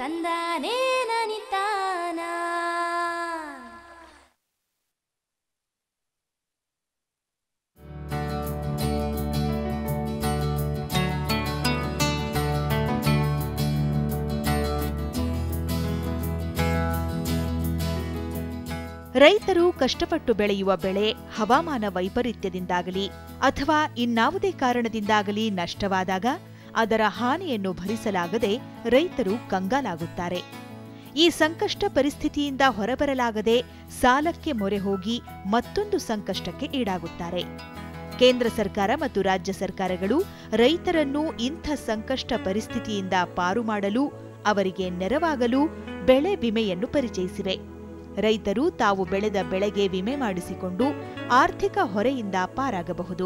ತಂದಾನೇ ನನಿತಾನ ರೈತರು ಕಷ್ಟಪಟ್ಟು ಬೆಳೆಯುವ ಬೆಳೆ ಹವಾಮಾನ ವೈಪರೀತ್ಯದಿಂದಾಗಲಿ ಅಥವಾ ಇನ್ನಾವುದೇ ಕಾರಣದಿಂದಾಗಲಿ ನಷ್ಟವಾದಾಗ ಅದರ ಹಾನಿಯನ್ನು ಭರಿಸಲಾಗದೆ ರೈತರು ಕಂಗಾಲಾಗುತ್ತಾರೆ ಈ ಸಂಕಷ್ಟ ಪರಿಸ್ಥಿತಿಯಿಂದ ಹೊರಬರಲಾಗದೆ ಸಾಲಕ್ಕೆ ಮೊರೆ ಹೋಗಿ ಮತ್ತೊಂದು ಸಂಕಷ್ಟಕ್ಕೆ ಈಡಾಗುತ್ತಾರೆ ಕೇಂದ್ರ ಸರ್ಕಾರ ಮತ್ತು ರಾಜ್ಯ ಸರ್ಕಾರಗಳು ರೈತರನ್ನು ಇಂಥ ಸಂಕಷ್ಟ ಪರಿಸ್ಥಿತಿಯಿಂದ ಪಾರು ಮಾಡಲು ಅವರಿಗೆ ನೆರವಾಗಲು ಬೆಳೆ ವಿಮೆಯನ್ನು ಪರಿಚಯಿಸಿವೆ ರೈತರು ತಾವು ಬೆಳೆದ ಬೆಳೆಗೆ ವಿಮೆ ಮಾಡಿಸಿಕೊಂಡು ಆರ್ಥಿಕ ಹೊರೆಯಿಂದ ಪಾರಾಗಬಹುದು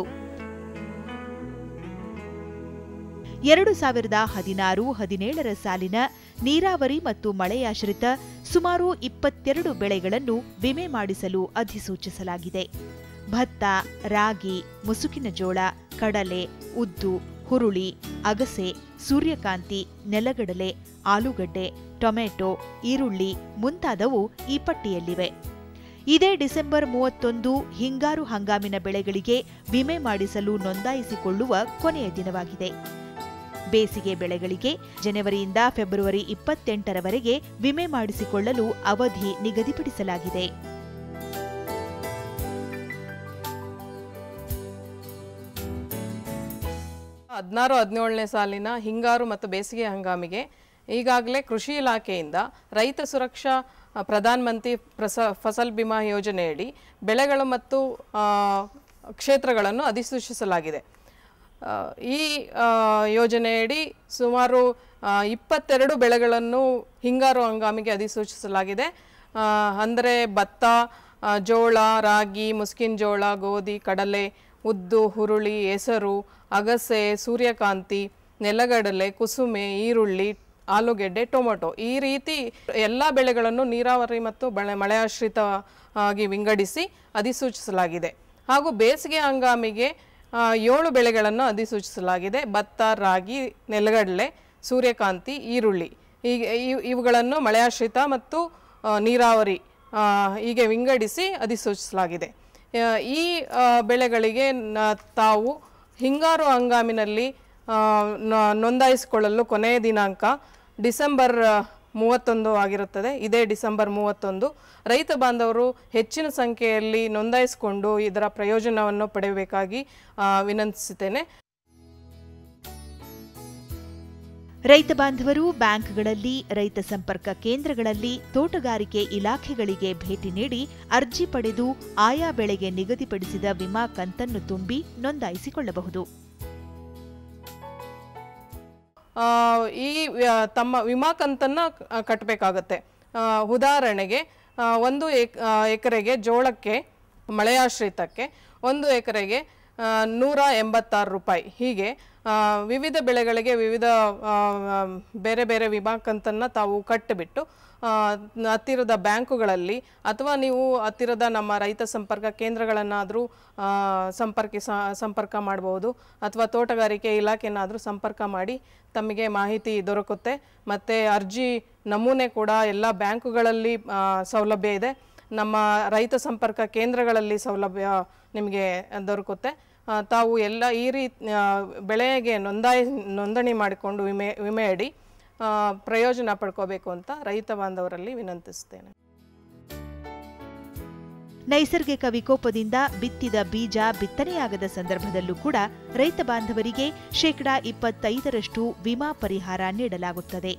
ಎರಡು ಸಾವಿರದ ಹದಿನಾರು ಹದಿನೇಳರ ಸಾಲಿನ ನೀರಾವರಿ ಮತ್ತು ಮಳೆಯಾಶ್ರಿತ ಸುಮಾರು ಇಪ್ಪತ್ತೆರಡು ಬೆಳೆಗಳನ್ನು ವಿಮೆ ಮಾಡಿಸಲು ಅಧಿಸೂಚಿಸಲಾಗಿದೆ ಭತ್ತ ರಾಗಿ ಮುಸುಕಿನ ಜೋಳ ಕಡಲೆ ಉದ್ದು ಹುರುಳಿ ಅಗಸೆ ಸೂರ್ಯಕಾಂತಿ ನೆಲಗಡಲೆ ಆಲೂಗಡ್ಡೆ ಟೊಮೆಟೊ ಈರುಳ್ಳಿ ಮುಂತಾದವು ಈ ಪಟ್ಟಿಯಲ್ಲಿವೆ ಇದೇ ಡಿಸೆಂಬರ್ ಮೂವತ್ತೊಂದು ಹಿಂಗಾರು ಹಂಗಾಮಿನ ಬೆಳೆಗಳಿಗೆ ವಿಮೆ ಮಾಡಿಸಲು ನೋಂದಾಯಿಸಿಕೊಳ್ಳುವ ಕೊನೆಯ ದಿನವಾಗಿದೆ ಬೇಸಿಗೆ ಬೆಳೆಗಳಿಗೆ ಜನವರಿಯಿಂದ ಫೆಬ್ರವರಿ ಇಪ್ಪತ್ತೆಂಟರವರೆಗೆ ವಿಮೆ ಮಾಡಿಸಿಕೊಳ್ಳಲು ಅವಧಿ ನಿಗದಿಪಡಿಸಲಾಗಿದೆ ಹದಿನಾರು ಹದಿನೇಳನೇ ಸಾಲಿನ ಹಿಂಗಾರು ಮತ್ತು ಬೇಸಿಗೆ ಹಂಗಾಮಿಗೆ ಈಗಾಗಲೇ ಕೃಷಿ ಇಲಾಖೆಯಿಂದ ರೈತ ಸುರಕ್ಷಾ ಆ, ಪ್ರಧಾನ ಮಂತ್ರಿ ಪ್ರಸ ಫಸಲ್ ಬಿಮಾ ಯೋಜನೆಯಡಿ ಬೆಳೆಗಳು ಮತ್ತು ಆ, ಕ್ಷೇತ್ರಗಳನ್ನು ಅಧಿಸೂಚಿಸಲಾಗಿದೆ ಆ, ಈ ಆ, ಯೋಜನೆಯಡಿ ಸುಮಾರು ಆ, ಇಪ್ಪತ್ತೆರಡು ಬೆಳೆಗಳನ್ನು ಹಿಂಗಾರು ಹಂಗಾಮಿಗೆ ಅಧಿಸೂಚಿಸಲಾಗಿದೆ ಆ, ಅಂದರೆ ಭತ್ತ ಆ, ಜೋಳ ರಾಗಿ ಮುಸ್ಕಿನ ಜೋಳ ಗೋಧಿ ಕಡಲೆ ಉದ್ದು ಹುರುಳಿ ಹೆಸರು ಅಗಸೆ ಸೂರ್ಯಕಾಂತಿ ನೆಲಗಡಲೆ ಕುಸುಮೆ ಈರುಳ್ಳಿ ಆಲೂಗೆಡ್ಡೆ ಟೊಮೊಟೊ ಈ ರೀತಿ ಎಲ್ಲ ಬೆಳೆಗಳನ್ನು ನೀರಾವರಿ ಮತ್ತು ಬೆಳೆ ಮಳೆಯಾಶ್ರಿತ ಆಗಿ ವಿಂಗಡಿಸಿ ಅಧಿಸೂಚಿಸಲಾಗಿದೆ ಹಾಗೂ ಬೇಸಿಗೆ ಹಂಗಾಮಿಗೆ ಆ, ಏಳು ಬೆಳೆಗಳನ್ನು ಅಧಿಸೂಚಿಸಲಾಗಿದೆ ಭತ್ತ ರಾಗಿ ನೆಲಗಡಲೆ ಸೂರ್ಯಕಾಂತಿ ಈರುಳ್ಳಿ ಹೀಗೆ ಇವ್- ಇವುಗಳನ್ನು ಮಳೆಯಾಶ್ರಿತ ಮತ್ತು ಆ, ನೀರಾವರಿ ಆ, ಹೀಗೆ ವಿಂಗಡಿಸಿ ಅಧಿಸೂಚಿಸಲಾಗಿದೆ ಆ, ಈ ಆ, ಬೆಳೆಗಳಿಗೆ ನ- ತಾವು ಹಿಂಗಾರು ಹಂಗಾಮಿನಲ್ಲಿ ಆ, ನ- ನೋಂದಾಯಿಸಿಕೊಳ್ಳಲು ಕೊನೆಯ ದಿನಾಂಕ ಡಿಸೆಂಬರ್ ಆ, ಮೂವತ್ತೊಂದು ಆಗಿರುತ್ತದೆ ಇದೇ ಡಿಸೆಂಬರ್ ಮೂವತ್ತೊಂದು ರೈತ ಬಾಂಧವರು ಹೆಚ್ಚಿನ ಸಂಖ್ಯೆಯಲ್ಲಿ ನೋಂದಾಯಿಸಿಕೊಂಡು ಇದರ ಪ್ರಯೋಜನವನ್ನು ಪಡೆಯಬೇಕಾಗಿ ಆ, ವಿನಂತಿಸುತ್ತೇನೆ ರೈತ ಬಾಂಧವರು ಬ್ಯಾಂಕ್ಗಳಲ್ಲಿ ರೈತ ಸಂಪರ್ಕ ಕೇಂದ್ರಗಳಲ್ಲಿ ತೋಟಗಾರಿಕೆ ಇಲಾಖೆಗಳಿಗೆ ಭೇಟಿ ನೀಡಿ ಅರ್ಜಿ ಪಡೆದು ಆಯಾ ಬೆಳೆಗೆ ನಿಗದಿಪಡಿಸಿದ ವಿಮಾ ಕಂತನ್ನು ತುಂಬಿ ನೋಂದಾಯಿಸಿಕೊಳ್ಳಬಹುದು ಆ, ಈ ವ್ಯ- ತಮ್ಮ ವಿಮಾ ಕಂತನ್ನು ಕಟ್ಟಬೇಕಾಗತ್ತೆ ಉದಾಹರಣೆಗೆ ಆ, ಒಂದು ಎಕ್- ಆ, ಎಕರೆಗೆ ಜೋಳಕ್ಕೆ ಮಳೆಯಾಶ್ರಿತಕ್ಕೆ ಒಂದು ಎಕರೆಗೆ ಆ, ನೂರ ಎಂಬತ್ತಾರು ರೂಪಾಯಿ ಹೀಗೆ ಆ, ವಿವಿಧ ಬೆಳೆಗಳಿಗೆ ವಿವಿಧ ಆ, ಆ, ಬೇರೆ ಬೇರೆ ವಿಮಾ ಕಂತನ್ನು ತಾವು ಕಟ್ಟಿಬಿಟ್ಟು ಆ, ಹತ್ತಿರದ ಬ್ಯಾಂಕುಗಳಲ್ಲಿ ಅಥವಾ ನೀವು ಹತ್ತಿರದ ನಮ್ಮ ರೈತ ಸಂಪರ್ಕ ಕೇಂದ್ರಗಳನ್ನಾದರೂ ಸಂಪರ್ಕಿಸ ಸಂಪರ್ಕ ಮಾಡಬಹುದು ಅಥವಾ ತೋಟಗಾರಿಕೆ ಇಲಾಖೆನಾದರೂ ಸಂಪರ್ಕ ಮಾಡಿ ತಮಗೆ ಮಾಹಿತಿ ದೊರಕುತ್ತೆ ಮತ್ತು ಅರ್ಜಿ ನಮೂನೆ ಕೂಡ ಎಲ್ಲ ಬ್ಯಾಂಕುಗಳಲ್ಲಿ ಆ, ಸೌಲಭ್ಯ ಇದೆ ನಮ್ಮ ರೈತ ಸಂಪರ್ಕ ಕೇಂದ್ರಗಳಲ್ಲಿ ಸೌಲಭ್ಯ ನಿಮಗೆ ದೊರಕುತ್ತೆ ಆ, ತಾವು ಎಲ್ಲ ಈ ರೀತಿ ಬೆಳೆಗೆ ನೋಂದಾಯಿ ನೋಂದಣಿ ಮಾಡಿಕೊಂಡು ವಿಮೆ ವಿಮೆಯಡಿ ಆ, ಪ್ರಯೋಜನ ಪಡ್ಕೋಬೇಕು ಅಂತ ರೈತ ಬಾಂಧವರಲ್ಲಿ ವಿನಂತಿಸ್ತೇನೆ ನೈಸರ್ಗಿಕ ವಿಕೋಪದಿಂದ ಬಿತ್ತಿದ ಬೀಜ ಬಿತ್ತನೆಯಾಗದ ಸಂದರ್ಭದಲ್ಲೂ ಕೂಡ ರೈತ ಬಾಂಧವರಿಗೆ ಶೇಕಡಾ ಇಪ್ಪತ್ತೈದರಷ್ಟು ವಿಮಾ ಪರಿಹಾರ ನೀಡಲಾಗುತ್ತದೆ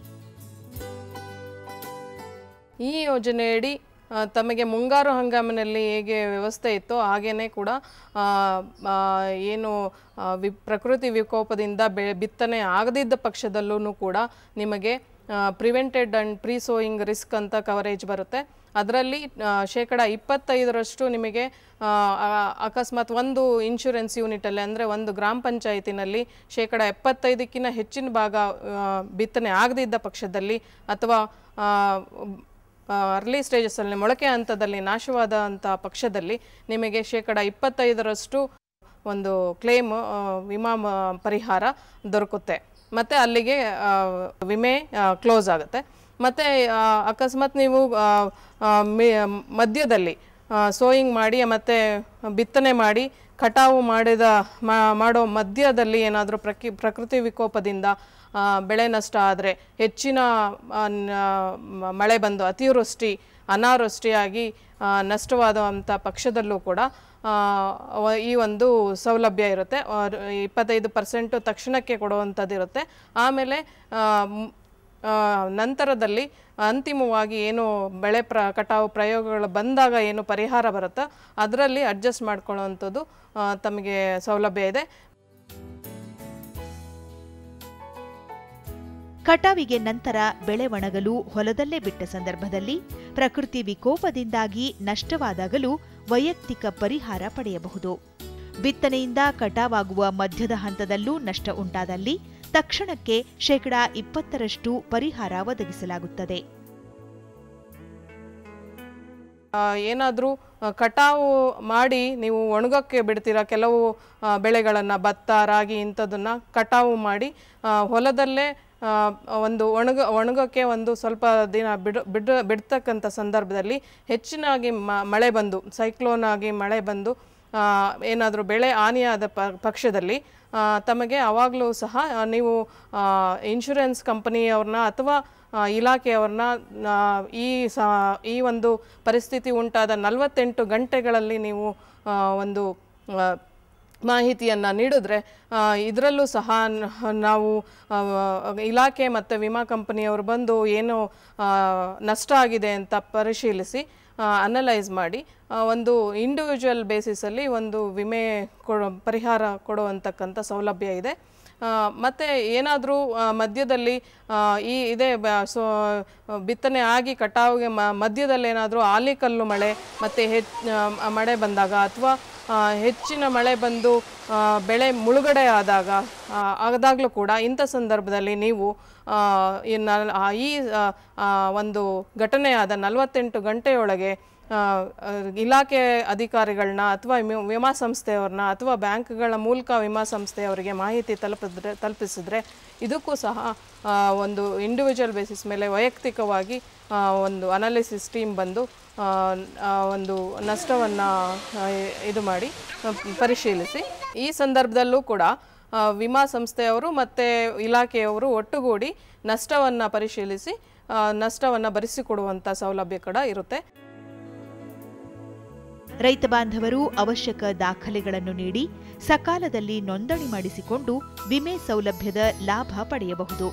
ಈ ಯೋಜನೆಯಡಿ ಆ, ತಮಗೆ ಮುಂಗಾರು ಹಂಗಾಮಿನಲ್ಲಿ ಹೇಗೆ ವ್ಯವಸ್ಥೆ ಇತ್ತೋ ಹಾಗೇನೆ ಕೂಡ ಆ, ಆ, ಏನು ಆ, ವಿ ಪ್ರಕೃತಿ ವಿಕೋಪದಿಂದ ಬೆ ಬಿತ್ತನೆ ಆಗದಿದ್ದ ಪಕ್ಷದಲ್ಲೂ ಕೂಡ ನಿಮಗೆ prevented and pre sowing risk ಅಂತ ಕವರೇಜ್ ಬರುತ್ತೆ ಅದರಲ್ಲಿ ಶೇಕಡ ಇಪ್ಪತ್ತೈದರಷ್ಟು ನಿಮಗೆ ಆ, ಆ- ಅಕಸ್ಮಾತ್ ಒಂದು ಇನ್ಶೂರೆನ್ಸ್ ಯೂನಿಟಲ್ಲಿ ಅಂದರೆ ಒಂದು ಗ್ರಾಮ ಪಂಚಾಯತಿನಲ್ಲಿ ಶೇಕಡ ಎಪ್ಪತ್ತೈದಕ್ಕಿಂತ ಹೆಚ್ಚಿನ ಭಾಗ ಆ, ಬಿತ್ತನೆ ಆಗದಿದ್ದ ಪಕ್ಷದಲ್ಲಿ ಅಥವಾ ಅರ್ಲಿ ಸ್ಟೇಜಸ್ಸಲ್ಲಿ ಮೊಳಕೆ ಹಂತದಲ್ಲಿ ನಾಶವಾದ ಅಂಥ ಪಕ್ಷದಲ್ಲಿ ನಿಮಗೆ ಶೇಕಡ ಇಪ್ಪತ್ತೈದರಷ್ಟು ಒಂದು ಕ್ಲೇಮ್ ವಿಮಾ ಮ- ಪರಿಹಾರ ದೊರಕುತ್ತೆ ಮತ್ತು ಅಲ್ಲಿಗೆ ಆ, ವಿಮೆ ಕ್ಲೋಸ್ ಆಗುತ್ತೆ ಮತ್ತು ಅಕಸ್ಮಾತ್ ನೀವು ಆ, ಆ, ಮಿ- ಮಧ್ಯದಲ್ಲಿ ಸೋಯಿಂಗ್ ಮಾಡಿ ಮತ್ತು ಬಿತ್ತನೆ ಮಾಡಿ ಕಟಾವು ಮಾಡಿದ ಮಾ- ಮಾಡೋ ಮಧ್ಯದಲ್ಲಿ ಏನಾದರೂ ಪ್ರಕಿ ಪ್ರಕೃತಿ ವಿಕೋಪದಿಂದ ಆ, ಬೆಳೆ ನಷ್ಟ ಆದರೆ ಹೆಚ್ಚಿನ ಆ, ನ- ಮ- ಮಳೆ ಬಂದು ಅತಿವೃಷ್ಟಿ ಅನಾವೃಷ್ಟಿಯಾಗಿ ಆ, ನಷ್ಟವಾದಂಥ ಪಕ್ಷದಲ್ಲೂ ಕೂಡ ಆ, ವ- ಈ ಒಂದು ಸೌಲಭ್ಯ ಇರುತ್ತೆ ಆ, ರ- ಇಪ್ಪತ್ತೈದು ಪರ್ಸೆಂಟು ತಕ್ಷಣಕ್ಕೆ ಕೊಡುವಂಥದ್ದು ಇರುತ್ತೆ ಆಮೇಲೆ ಆ, ಮ್- ಆ, ನಂತರದಲ್ಲಿ ಅಂತಿಮವಾಗಿ ಏನು ಬೆಳೆ ಪ್ರ ಕಟಾವು ಪ್ರಯೋಗಗಳು ಬಂದಾಗ ಏನು ಪರಿಹಾರ ಬರುತ್ತೋ ಅದರಲ್ಲಿ ಅಡ್ಜಸ್ಟ್ ಮಾಡ್ಕೊಳ್ಳುವಂಥದ್ದು ಆ, ತಮಗೆ ಸೌಲಭ್ಯ ಇದೆ ಕಟಾವಿಗೆ ನಂತರ ಬೆಳೆ ಒಣಗಲು ಹೊಲದಲ್ಲೇ ಬಿಟ್ಟ ಸಂದರ್ಭದಲ್ಲಿ ಪ್ರಕೃತಿ ವಿಕೋಪದಿಂದಾಗಿ ನಷ್ಟವಾದಾಗಲೂ ವೈಯಕ್ತಿಕ ಪರಿಹಾರ ಪಡೆಯಬಹುದು ಬಿತ್ತನೆಯಿಂದ ಕಟಾವಾಗುವ ಮಧ್ಯದ ಹಂತದಲ್ಲೂ ನಷ್ಟ ಉಂಟಾದಲ್ಲಿ ತಕ್ಷಣಕ್ಕೆ ಶೇಕಡಾ ಇಪ್ಪತ್ತರಷ್ಟು ಪರಿಹಾರ ಒದಗಿಸಲಾಗುತ್ತದೆ ಏನಾದರೂ ಕಟಾವು ಮಾಡಿ ನೀವು ಒಣಗಕ್ಕೆ ಬಿಡ್ತೀರಾ ಕೆಲವು ಬೆಳೆಗಳನ್ನು ಭತ್ತ ರಾಗಿ ಇಂಥದನ್ನು ಕಟಾವು ಮಾಡಿ ಆ, ಹೊಲದಲ್ಲೇ ಆ, ಒಂದು ಒಣಗ ಒಣಗಕ್ಕೆ ಒಂದು ಸ್ವಲ್ಪ ದಿನ ಬಿಡ್ ಬಿಡ್ ಬಿಡ್ತಕ್ಕಂಥ ಸಂದರ್ಭದಲ್ಲಿ ಹೆಚ್ಚಿನಾಗಿ ಮ- ಮಳೆ ಬಂದು ಸೈಕ್ಲೋನ್ ಆಗಿ ಮಳೆ ಬಂದು ಏನಾದರೂ ಬೆಳೆ ಹಾನಿಯಾದ ಪ ಪಕ್ಷದಲ್ಲಿ ಆ, ತಮಗೆ ಆವಾಗಲೂ ಸಹ ಆ, ನೀವು ಇನ್ಶೂರೆನ್ಸ್ ಕಂಪನಿಯವ್ರನ್ನ ಅಥವಾ ಆ, ಇಲಾಖೆಯವ್ರನ್ನ ಆ, ಈ ಸ ಈ ಒಂದು ಪರಿಸ್ಥಿತಿ ಉಂಟಾದ ನಲವತ್ತೆಂಟು ಗಂಟೆಗಳಲ್ಲಿ ನೀವು ಆ, ಒಂದು ಆ, ಮಾಹಿತಿಯನ್ನು ನೀಡಿದ್ರೆ ಇದರಲ್ಲೂ ಸಹ ನ- ನಾವು ಆ, ಇಲಾಖೆ ಮತ್ತು ವಿಮಾ ಕಂಪನಿಯವರು ಬಂದು ಏನು ಆ, ನಷ್ಟ ಆಗಿದೆ ಅಂತ ಪರಿಶೀಲಿಸಿ ಅನಲೈಸ್ ಮಾಡಿ ಆ, ಒಂದು ಇಂಡಿವಿಜುವಲ್ ಬೇಸಿಸಲ್ಲಿ ಒಂದು ವಿಮೆ ಕೊಡೋ ಪರಿಹಾರ ಕೊಡುವಂತಕ್ಕಂಥ ಸೌಲಭ್ಯ ಇದೆ ಆ, ಮತ್ತೆ ಏನಾದರೂ ಮಧ್ಯದಲ್ಲಿ ಆ, ಈ ಇದೇ ಬ- ಸೊ ಬಿತ್ತನೆ ಆಗಿ ಕಟಾವಿಗೆ ಮ ಮಧ್ಯದಲ್ಲಿ ಏನಾದರೂ ಆಲಿಕಲ್ಲು ಮಳೆ ಮತ್ತು ಹೆಚ್ಚ ಮಳೆ ಬಂದಾಗ ಅಥವಾ ಹೆಚ್ಚಿನ ಮಳೆ ಬಂದು ಆ, ಬೆಳೆ ಮುಳುಗಡೆ ಆದಾಗ ಆ, ಆದಾಗಲೂ ಕೂಡ ಇಂಥ ಸಂದರ್ಭದಲ್ಲಿ ನೀವು ಆ, ಈ ನ- ಆ, ಈ ಆ, ಆ, ಒಂದು ಘಟನೆಯಾದ ನಲವತ್ತೆಂಟು ಗಂಟೆಯೊಳಗೆ ಆ, ಆ, ಇಲಾಖೆ ಅಧಿಕಾರಿಗಳನ್ನ ಅಥವಾ ವಿಮ- ವಿಮಾ ಸಂಸ್ಥೆಯವ್ರನ್ನ ಅಥವಾ ಬ್ಯಾಂಕ್ಗಳ ಮೂಲಕ ವಿಮಾ ಸಂಸ್ಥೆಯವರಿಗೆ ಮಾಹಿತಿ ತಲುಪಿದ್ರೆ ತಲುಪಿಸಿದ್ರೆ ಇದಕ್ಕೂ ಸಹ ಆ, ಒಂದು ಇಂಡಿವಿಜುವಲ್ ಬೇಸಿಸ್ ಮೇಲೆ ವೈಯಕ್ತಿಕವಾಗಿ ಆ, ಒಂದು ಅನಾಲಿಸಿಸ್ ಟೀಮ್ ಬಂದು ಆ, ಆ, ಒಂದು ನಷ್ಟವನ್ನು ಇದು ಮಾಡಿ ಆ, ಪರಿಶೀಲಿಸಿ ಈ ಸಂದರ್ಭದಲ್ಲೂ ಕೂಡ ಆ, ವಿಮಾ ಸಂಸ್ಥೆಯವರು ಮತ್ತು ಇಲಾಖೆಯವರು ಒಟ್ಟುಗೂಡಿ ನಷ್ಟವನ್ನು ಪರಿಶೀಲಿಸಿ ನಷ್ಟವನ್ನು ಭರಿಸಿಕೊಡುವಂಥ ಸೌಲಭ್ಯ ಕೂಡ ಇರುತ್ತೆ ರೈತ ಬಾಂಧವರು ಅವಶ್ಯಕ ದಾಖಲೆಗಳನ್ನು ನೀಡಿ ಸಕಾಲದಲ್ಲಿ ನೋಂದಣಿ ಮಾಡಿಸಿಕೊಂಡು ವಿಮೆ ಸೌಲಭ್ಯದ ಲಾಭ ಪಡೆಯಬಹುದು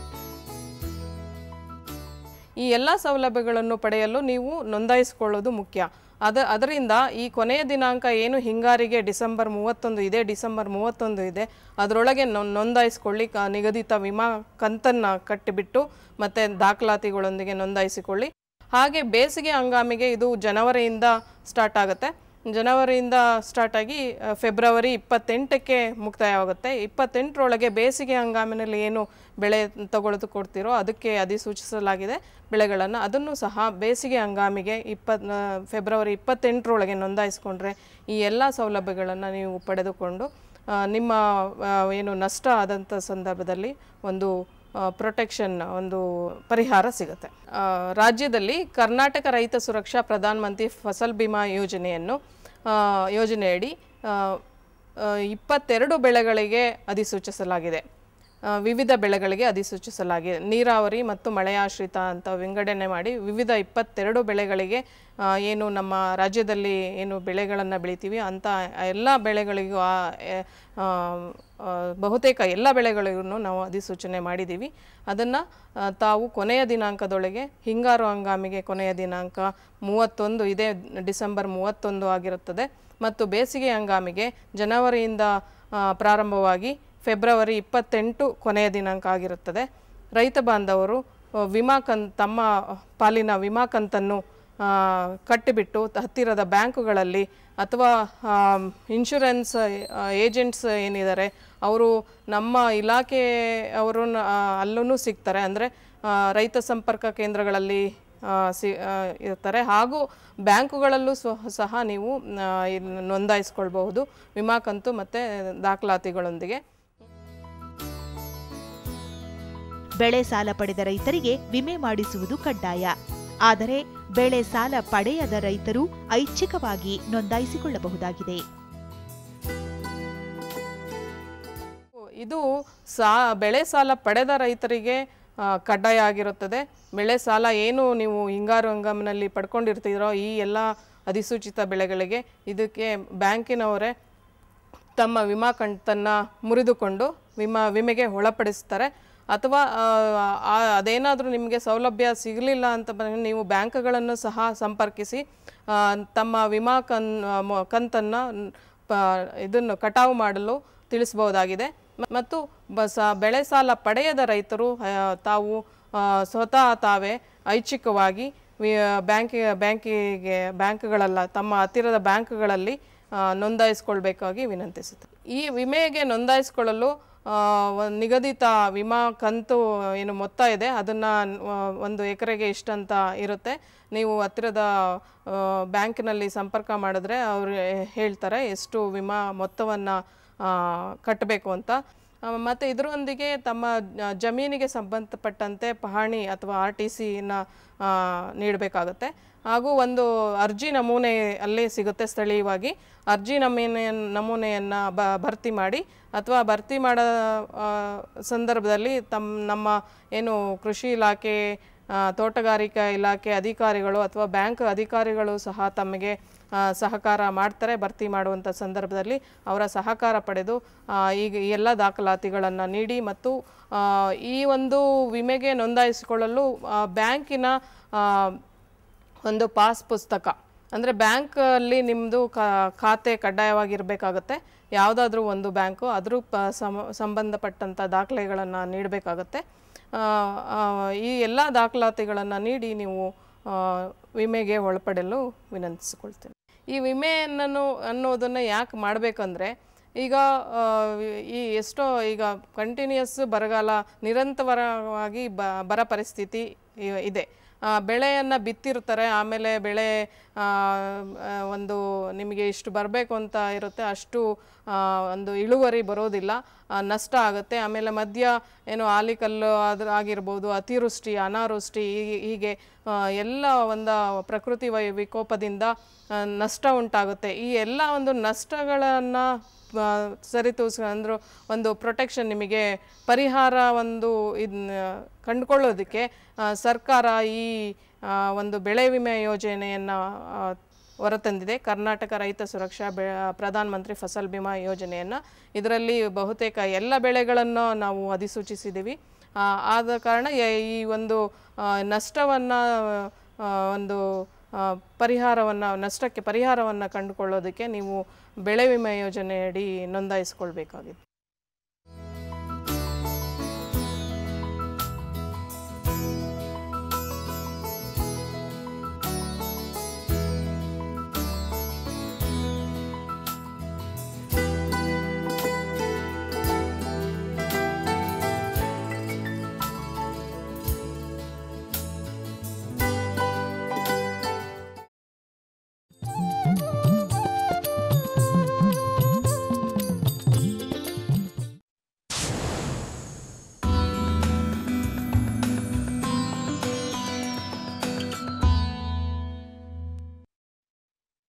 ಈ ಎಲ್ಲ ಸೌಲಭ್ಯಗಳನ್ನು ಪಡೆಯಲು ನೀವು ನೋಂದಾಯಿಸಿಕೊಳ್ಳೋದು ಮುಖ್ಯ ಅದ ಅದರಿಂದ ಈ ಕೊನೆಯ ದಿನಾಂಕ ಏನು ಹಿಂಗಾರಿಗೆ ಡಿಸೆಂಬರ್ ಮೂವತ್ತೊಂದು ಇದೆ ಡಿಸೆಂಬರ್ ಮೂವತ್ತೊಂದು ಇದೆ ಅದರೊಳಗೆ ನೊ ನೋಂದಾಯಿಸ್ಕೊಳ್ಳಿ ಕ- ನಿಗದಿತ ವಿಮಾ ಕಂತನ್ನು ಕಟ್ಟಿಬಿಟ್ಟು ಮತ್ತು ದಾಖಲಾತಿಗಳೊಂದಿಗೆ ನೋಂದಾಯಿಸಿಕೊಳ್ಳಿ ಹಾಗೆ ಬೇಸಿಗೆ ಹಂಗಾಮಿಗೆ ಇದು ಜನವರಿಯಿಂದ ಸ್ಟಾರ್ಟ್ ಆಗುತ್ತೆ ಜನವರಿಯಿಂದ ಸ್ಟಾರ್ಟ್ ಆಗಿ ಆ, ಫೆಬ್ರವರಿ ಇಪ್ಪತ್ತೆಂಟಕ್ಕೆ ಮುಕ್ತಾಯವಾಗುತ್ತೆ ಇಪ್ಪತ್ತೆಂಟರೊಳಗೆ ಬೇಸಿಗೆ ಹಂಗಾಮಿನಲ್ಲಿ ಏನು ಬೆಳೆ ತಗೊಳ್ಳೋದು ಕೊಡ್ತೀರೋ ಅದಕ್ಕೆ ಅಧಿಸೂಚಿಸಲಾಗಿದೆ ಬೆಳೆಗಳನ್ನು ಅದನ್ನು ಸಹ ಬೇಸಿಗೆ ಹಂಗಾಮಿಗೆ ಇಪ್ಪತ್ ಆ, ಫೆಬ್ರವರಿ ಇಪ್ಪತ್ತೆಂಟರೊಳಗೆ ನೋಂದಾಯಿಸ್ಕೊಂಡ್ರೆ ಈ ಎಲ್ಲ ಸೌಲಭ್ಯಗಳನ್ನು ನೀವು ಪಡೆದುಕೊಂಡು ಆ, ನಿಮ್ಮ ಆ, ಏನು ನಷ್ಟ ಆದಂಥ ಸಂದರ್ಭದಲ್ಲಿ ಒಂದು ಪ್ರೊಟೆಕ್ಷನ್ ಒಂದು ಪರಿಹಾರ ಸಿಗುತ್ತೆ ಆ, ರಾಜ್ಯದಲ್ಲಿ ಕರ್ನಾಟಕ ರೈತ ಸುರಕ್ಷಾ ಪ್ರಧಾನ ಮಂತ್ರಿ ಫಸಲ್ ಬಿಮಾ ಯೋಜನೆಯನ್ನು ಆ, ಯೋಜನೆಯಡಿ ಆ, ಆ, ಇಪ್ಪತ್ತೆರಡು ಬೆಳೆಗಳಿಗೆ ಅಧಿಸೂಚಿಸಲಾಗಿದೆ ಆ, ವಿವಿಧ ಬೆಳೆಗಳಿಗೆ ಅಧಿಸೂಚಿಸಲಾಗಿದೆ ನೀರಾವರಿ ಮತ್ತು ಮಳೆಯಾಶ್ರಿತ ಅಂತ ವಿಂಗಡಣೆ ಮಾಡಿ ವಿವಿಧ ಇಪ್ಪತ್ತೆರಡು ಬೆಳೆಗಳಿಗೆ ಆ, ಏನು ನಮ್ಮ ರಾಜ್ಯದಲ್ಲಿ ಏನು ಬೆಳೆಗಳನ್ನು ಬೆಳಿತೀವಿ ಅಂಥ ಎಲ್ಲ ಬೆಳೆಗಳಿಗೂ ಆ, ಎ, ಆ, ಆ, ಬಹುತೇಕ ಎಲ್ಲ ಬೆಳೆಗಳಿಗೂ ನಾವು ಅಧಿಸೂಚನೆ ಮಾಡಿದ್ದೀವಿ ಅದನ್ನು ತಾವು ಕೊನೆಯ ದಿನಾಂಕದೊಳಗೆ ಹಿಂಗಾರು ಹಂಗಾಮಿಗೆ ಕೊನೆಯ ದಿನಾಂಕ ಮೂವತ್ತೊಂದು ಇದೇ ಡಿಸೆಂಬರ್ ಮೂವತ್ತೊಂದು ಆಗಿರುತ್ತದೆ ಮತ್ತು ಬೇಸಿಗೆ ಹಂಗಾಮಿಗೆ ಜನವರಿಯಿಂದ ಆ, ಪ್ರಾರಂಭವಾಗಿ ಫೆಬ್ರವರಿ ಇಪ್ಪತ್ತೆಂಟು ಕೊನೆಯ ದಿನಾಂಕ ಆಗಿರುತ್ತದೆ ರೈತ ಬಾಂಧವರು ಆ, ವಿಮಾ ಕನ್ ತಮ್ಮ ಪಾಲಿನ ವಿಮಾ ಕಂತನ್ನು ಆ, ಕಟ್ಟಿಬಿಟ್ಟು ತ- ಹತ್ತಿರದ ಬ್ಯಾಂಕುಗಳಲ್ಲಿ ಅಥವಾ ಇನ್ಶೂರೆನ್ಸ್ ಏಜೆಂಟ್ಸ್ ಏನಿದ್ದಾರೆ ಅವರು ನಮ್ಮ ಇಲಾಖೆ ಅವರು ಅಲ್ಲೂ ಸಿಗ್ತಾರೆ ಅಂದರೆ ರೈತ ಸಂಪರ್ಕ ಕೇಂದ್ರಗಳಲ್ಲಿ ಆ, ಸಿ ಆ, ಇರ್ತಾರೆ ಹಾಗೂ ಬ್ಯಾಂಕುಗಳಲ್ಲೂ ಸಹ ಸಹ ನೀವು ಆ, ಇದ್ನ ನೋಂದಾಯಿಸ್ಕೊಳ್ಬಹುದು ವಿಮಾ ಕಂತು ಮತ್ತು ದಾಖಲಾತಿಗಳೊಂದಿಗೆ ಬೆಳೆ ಸಾಲ ಪಡೆದ ರೈತರಿಗೆ ವಿಮೆ ಮಾಡಿಸುವುದು ಕಡ್ಡಾಯ ಆದರೆ ಬೆಳೆ ಸಾಲ ಪಡೆಯದ ರೈತರು ಐಚ್ಛಿಕವಾಗಿ ನೋಂದಾಯಿಸಿಕೊಳ್ಳಬಹುದಾಗಿದೆ ಇದು ಸಾ ಬೆಳೆ ಸಾಲ ಪಡೆದ ರೈತರಿಗೆ ಆ, ಕಡ್ಡಾಯ ಆಗಿರುತ್ತದೆ ಬೆಳೆ ಸಾಲ ಏನು ನೀವು ಹಿಂಗಾರು ಹಂಗಾಮಿನಲ್ಲಿ ಪಡ್ಕೊಂಡಿರ್ತೀರೋ ಈ ಎಲ್ಲ ಅಧಿಸೂಚಿತ ಬೆಳೆಗಳಿಗೆ ಇದಕ್ಕೆ ಬ್ಯಾಂಕಿನವರೇ ತಮ್ಮ ವಿಮಾ ಕಂತನ್ನು ಮುರಿದುಕೊಂಡು ವಿಮಾ ವಿಮೆಗೆ ಒಳಪಡಿಸ್ತಾರೆ ಅಥವಾ ಆ, ಅದೇನಾದರೂ ನಿಮಗೆ ಸೌಲಭ್ಯ ಸಿಗಲಿಲ್ಲ ಅಂತ ಬಂದರೆ ನೀವು ಬ್ಯಾಂಕ್ಗಳನ್ನು ಸಹ ಸಂಪರ್ಕಿಸಿ ಆ, ತಮ್ಮ ವಿಮಾ ಕನ್ ಮೊ- ಕಂತನ್ನು ಪ ಇದನ್ನು ಕಟಾವು ಮಾಡಲು ತಿಳಿಸಬಹುದಾಗಿದೆ ಮ- ಮತ್ತು ಬ ಸ ಬೆಳೆ ಸಾಲ ಪಡೆಯದ ರೈತರು ಆ, ತಾವು ಆ, ಸ್ವತಃ ತಾವೇ ಐಚ್ಛಿಕವಾಗಿ ವಿ- ಬ್ಯಾಂಕಿಗೆ ಬ್ಯಾಂಕಿಗೆ ಬ್ಯಾಂಕ್ಗಳಲ್ಲ ತಮ್ಮ ಹತ್ತಿರದ ಬ್ಯಾಂಕ್ಗಳಲ್ಲಿ ಆ, ನೋಂದಾಯಿಸ್ಕೊಳ್ಬೇಕಾಗಿ ವಿನಂತಿಸುತ್ತೆ ಈ ವಿಮೆಗೆ ನೋಂದಾಯಿಸ್ಕೊಳ್ಳಲು ಆ, ಒಂದ್ ನಿಗದಿತ ವಿಮಾ ಕಂತು ಏನು ಮೊತ್ತ ಇದೆ ಅದನ್ನು ಒಂದು ಎಕರೆಗೆ ಇಷ್ಟಂತ ಇರುತ್ತೆ ನೀವು ಹತ್ತಿರದ ಆ, ಬ್ಯಾಂಕಿನಲ್ಲಿ ಸಂಪರ್ಕ ಮಾಡಿದ್ರೆ ಅವರು ಹೇಳ್ತಾರೆ ಎಷ್ಟು ವಿಮಾ ಮೊತ್ತವನ್ನು ಕಟ್ಟಬೇಕು ಅಂತ ಆ, ಮತ್ತು ಇದರೊಂದಿಗೆ ತಮ್ಮ ಜ- ಜಮೀನಿಗೆ ಸಂಬಂಧಪಟ್ಟಂತೆ ಪಹಣಿ ಅಥವಾ ಆರ್ ಟಿ ಸಿನ ನೀಡಬೇಕಾಗುತ್ತೆ ಹಾಗೂ ಒಂದು ಅರ್ಜಿ ನಮೂನೆ ಅಲ್ಲೇ ಸಿಗುತ್ತೆ ಸ್ಥಳೀಯವಾಗಿ ಅರ್ಜಿ ನಮೂನೆ ನಮೂನೆಯನ್ನು ಬ ಭರ್ತಿ ಮಾಡಿ ಅಥವಾ ಭರ್ತಿ ಮಾಡೋ ಆ, ಸಂದರ್ಭದಲ್ಲಿ ತಮ್ಮ ನಮ್ಮ ಏನು ಕೃಷಿ ಇಲಾಖೆ ಆ, ತೋಟಗಾರಿಕಾ ಇಲಾಖೆ ಅಧಿಕಾರಿಗಳು ಅಥವಾ ಬ್ಯಾಂಕ್ ಅಧಿಕಾರಿಗಳು ಸಹ ತಮಗೆ ಆ, ಸಹಕಾರ ಮಾಡ್ತಾರೆ ಭರ್ತಿ ಮಾಡುವಂಥ ಸಂದರ್ಭದಲ್ಲಿ ಅವರ ಸಹಕಾರ ಪಡೆದು ಆ, ಈಗ ಈ ಎಲ್ಲ ದಾಖಲಾತಿಗಳನ್ನು ನೀಡಿ ಮತ್ತು ಆ, ಈ ಒಂದು ವಿಮೆಗೆ ನೋಂದಾಯಿಸಿಕೊಳ್ಳಲು ಆ, ಬ್ಯಾಂಕಿನ ಆ, ಒಂದು ಪಾಸ್ ಪುಸ್ತಕ ಅಂದರೆ ಬ್ಯಾಂಕಲ್ಲಿ ನಿಮ್ಮದು ಖಾತೆ ಕಡ್ಡಾಯವಾಗಿರಬೇಕಾಗತ್ತೆ ಯಾವುದಾದ್ರೂ ಒಂದು ಬ್ಯಾಂಕು ಅದ್ರ ಪ ಸಮ ಸಂಬಂಧಪಟ್ಟಂಥ ದಾಖಲೆಗಳನ್ನು ನೀಡಬೇಕಾಗತ್ತೆ ಆ, ಆ, ಈ ಎಲ್ಲ ದಾಖಲಾತಿಗಳನ್ನು ನೀಡಿ ನೀವು ಆ, ವಿಮೆಗೆ ಒಳಪಡಲು ವಿನಂತಿಸಿಕೊಳ್ತೇನೆ ಈ ವಿಮೆಯನ್ನು ಅನ್ನೋದನ್ನು ಯಾಕೆ ಮಾಡಬೇಕಂದ್ರೆ ಈಗ ಆ, ಈ ಎಷ್ಟೋ ಈಗ ಕಂಟಿನ್ಯೂಸ್ ಬರಗಾಲ ನಿರಂತರವಾಗಿ ಬ ಬರ ಪರಿಸ್ಥಿತಿ ಇ- ಇದೆ ಆ, ಬೆಳೆಯನ್ನು ಬಿತ್ತಿರ್ತಾರೆ ಆಮೇಲೆ ಬೆಳೆ ಆ, ಆ, ಒಂದು ನಿಮಗೆ ಇಷ್ಟು ಬರಬೇಕು ಅಂತ ಇರುತ್ತೆ ಅಷ್ಟು ಆ, ಒಂದು ಇಳುವರಿ ಬರೋದಿಲ್ಲ ಆ, ನಷ್ಟ ಆಗುತ್ತೆ ಆಮೇಲೆ ಮಧ್ಯ ಏನು ಆಲಿಕಲ್ಲು ಅದ್ರ ಆಗಿರ್ಬೋದು ಅತಿವೃಷ್ಟಿ ಅನಾವೃಷ್ಟಿ ಹೀಗೆ ಹೀಗೆ ಆ, ಎಲ್ಲ ಒಂದು ಪ್ರಕೃತಿ ವೈ ವಿಕೋಪದಿಂದ ಆ, ನಷ್ಟ ಉಂಟಾಗುತ್ತೆ ಈ ಎಲ್ಲ ಒಂದು ನಷ್ಟಗಳನ್ನು ಸರಿತೂಸ್ ಅಂದ್ರೆ ಒಂದು ಪ್ರೊಟೆಕ್ಷನ್ ನಿಮಗೆ ಪರಿಹಾರ ಒಂದು ಇದನ್ನ ಕಂಡುಕೊಳ್ಳೋದಕ್ಕೆ ಆ, ಸರ್ಕಾರ ಈ ಆ, ಒಂದು ಬೆಳೆ ವಿಮೆ ಯೋಜನೆಯನ್ನು ಹೊರತಂದಿದೆ ಕರ್ನಾಟಕ ರೈತ ಸುರಕ್ಷಾ ಬೆ ಪ್ರಧಾನ ಮಂತ್ರಿ ಫಸಲ್ ಬಿಮಾ ಯೋಜನೆಯನ್ನು ಇದರಲ್ಲಿ ಬಹುತೇಕ ಎಲ್ಲ ಬೆಳೆಗಳನ್ನು ನಾವು ಅಧಿಸೂಚಿಸಿದ್ದೀವಿ ಆ, ಆದ ಕಾರಣ ಯ- ಈ ಒಂದು ನಷ್ಟವನ್ನು ಒಂದು ಪರಿಹಾರವನ್ನು ನಷ್ಟಕ್ಕೆ ಪರಿಹಾರವನ್ನು ಕಂಡುಕೊಳ್ಳೋದಕ್ಕೆ ನೀವು ಬೆಳೆ ವಿಮೆ ಯೋಜನೆಯಡಿ ನೋಂದಾಯಿಸ್ಕೊಳ್ಬೇಕಾಗಿದೆ